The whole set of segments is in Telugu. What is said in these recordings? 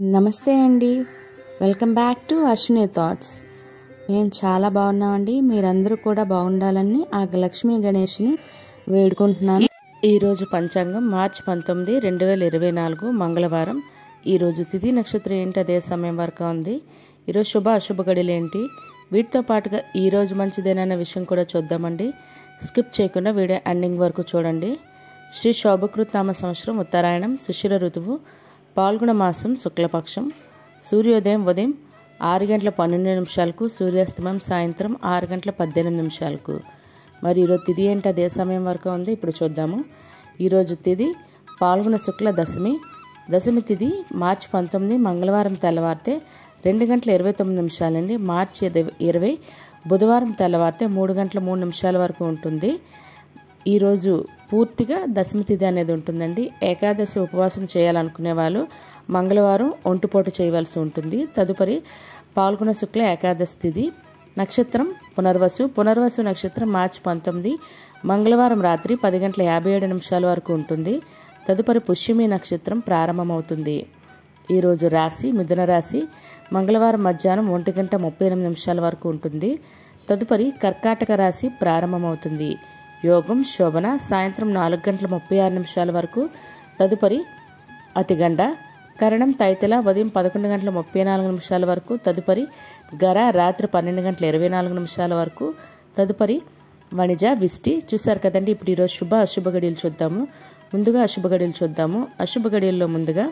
నమస్తే అండి welcome back to Ashwini thoughts మేము చాలా బాగున్నామండి మీరందరూ కూడా బాగుండాలని ఆ లక్ష్మీ గణేష్ని వేడుకుంటున్నాను ఈరోజు పంచాంగం మార్చి పంతొమ్మిది రెండు వేల ఇరవై నాలుగు మంగళవారం ఈరోజు తిథి నక్షత్రం ఏంటి అదే సమయం వరకు ఉంది ఈరోజు శుభ అశుభ గడిలు ఏంటి వీటితో పాటుగా ఈరోజు మంచిదేనన్న విషయం కూడా చూద్దామండి స్కిప్ చేయకుండా వీడియో ఎండింగ్ వరకు చూడండి శ్రీ శోభకృత్ నామ సంవత్సరం ఉత్తరాయణం శిశిర ఋతువు పాల్గొన మాసం శుక్లపక్షం సూర్యోదయం ఉదయం ఆరు గంటల పన్నెండు నిమిషాలకు సూర్యాస్తమయం సాయంత్రం ఆరు గంటల పద్దెనిమిది నిమిషాలకు మరి ఈరోజు తిథి ఏంటి అదే సమయం వరకు ఉంది ఇప్పుడు చూద్దాము ఈరోజు తిథి పాల్గొన శుక్ల దశమి దశమి తిథి మార్చి పంతొమ్మిది మంగళవారం తెల్లవారితే రెండు గంటల ఇరవై తొమ్మిది నిమిషాలండి మార్చి ఇరవై- ఇరవై బుధవారం తెల్లవారితే మూడు గంటల మూడు నిమిషాల వరకు ఉంటుంది ఈరోజు పూర్తిగా దశమి తిథి అనేది ఉంటుందండి ఏకాదశి ఉపవాసం చేయాలనుకునే వాళ్ళు మంగళవారం ఒంటిపూట చేయవలసి ఉంటుంది తదుపరి పాల్గొన శుక్ల ఏకాదశి తిథి నక్షత్రం పునర్వసు పునర్వసు నక్షత్రం మార్చి పంతొమ్మిది మంగళవారం రాత్రి పది గంటల యాభై ఏడు నిమిషాల వరకు ఉంటుంది తదుపరి పుష్యమి నక్షత్రం ప్రారంభమవుతుంది ఈరోజు రాశి మిథున రాశి మంగళవారం మధ్యాహ్నం ఒంటి గంట ముప్పై ఎనిమిది నిమిషాల వరకు ఉంటుంది తదుపరి కర్కాటక రాశి ప్రారంభమవుతుంది యోగం శోభన సాయంత్రం నాలుగు గంటల ముప్పై ఆరు నిమిషాల వరకు తదుపరి అతిగండ కరణం తైతల ఉదయం పదకొండు గంటల ముప్పై నాలుగు నిమిషాల వరకు తదుపరి గర రాత్రి పన్నెండు గంటల ఇరవై నాలుగు నిమిషాల వరకు తదుపరి వణిజ విష్టి చూశారు కదండి ఇప్పుడు ఈరోజు శుభ అశుభ గడియలు చూద్దాము ముందుగా అశుభ గడియలు చూద్దాము అశుభ గడియల్లో ముందుగా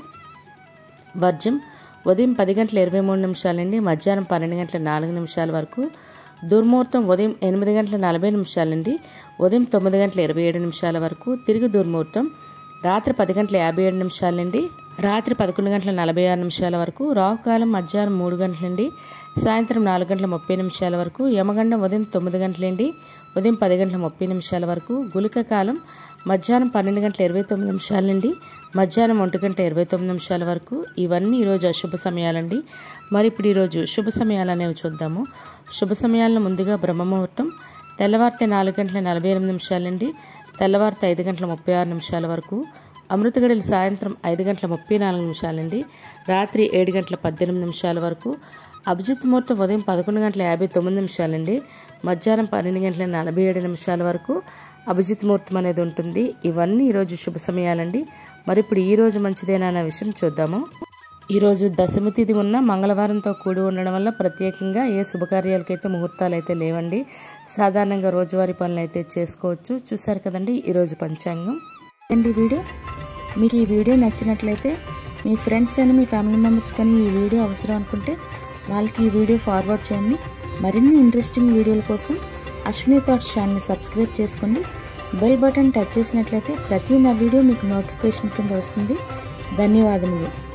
వర్జం ఉదయం పది గంటల ఇరవై మూడు నిమిషాల నుండి మధ్యాహ్నం పన్నెండు గంటల నాలుగు నిమిషాల వరకు దుర్ముహూర్తం ఉదయం ఎనిమిది గంటల నలభై నిమిషాల నుండి ఉదయం తొమ్మిది గంటల ఇరవై ఏడు నిమిషాల వరకు తిరిగి దుర్ముహూర్తం రాత్రి పది గంటల యాభై ఏడు నిమిషాల నుండి రాత్రి పదకొండు గంటల నలభై ఆరు నిమిషాల వరకు రాహుకాలం మధ్యాహ్నం మూడు గంటల నుండి సాయంత్రం నాలుగు గంటల ముప్పై నిమిషాల వరకు యమగండం ఉదయం తొమ్మిది గంటల నుండి ఉదయం పది గంటల ముప్పై నిమిషాల వరకు గులిక కాలం మధ్యాహ్నం పన్నెండు గంటల ఇరవై తొమ్మిది నిమిషాల నుండి మధ్యాహ్నం ఒంటి గంట ఇరవై తొమ్మిది నిమిషాల వరకు ఇవన్నీ ఈరోజు అశుభ సమయాలండి మరి ఇప్పుడు ఈరోజు శుభ సమయాలు అనేవి చూద్దాము శుభ సమయాలను ముందుగా బ్రహ్మముహూర్తం తెల్లవారితే నాలుగు గంటల నలభై ఎనిమిది నిమిషాల నుండి తెల్లవారితే ఐదు గంటల ముప్పై ఆరు నిమిషాల వరకు అమృత గడియలు సాయంత్రం ఐదు గంటల ముప్పై నాలుగు నిమిషాల నుండి రాత్రి ఏడు గంటల పద్దెనిమిది నిమిషాల వరకు అభిజిత్ ముహూర్తం ఉదయం పదకొండు గంటల యాభై తొమ్మిది నిమిషాల నుండి మధ్యాహ్నం పన్నెండు గంటల నలభై ఏడు నిమిషాల వరకు అభిజిత్ ముహూర్తం అనేది ఉంటుంది ఇవన్నీ ఈరోజు శుభ సమయాలండి మరి ఇప్పుడు ఈ రోజు మంచిదేనా అనే విషయం చూద్దాము ఈరోజు దశమి తిథి ఉన్న మంగళవారంతో కూడి ఉండడం వల్ల ప్రత్యేకంగా ఏ శుభకార్యాలకైతే ముహూర్తాలు అయితే లేవండి సాధారణంగా రోజువారీ పనులు అయితే చేసుకోవచ్చు చూసారు కదండి ఈరోజు పంచాంగం అండి వీడియో మీకు ఈ వీడియో నచ్చినట్లయితే మీ ఫ్రెండ్స్ అని మీ ఫ్యామిలీ మెంబర్స్ కానీ ఈ వీడియో అవసరం అనుకుంటే వాళ్ళకి ఈ వీడియో ఫార్వర్డ్ చేయండి మరిన్ని ఇంట్రెస్టింగ్ వీడియోల కోసం అశ్విని థాట్స్ ఛానల్ని సబ్స్క్రైబ్ చేసుకోండి బెల్ బటన్ టచ్ చేసినట్లయితే ప్రతి నా వీడియో మీకు నోటిఫికేషన్ కింద వస్తుంది ధన్యవాదములు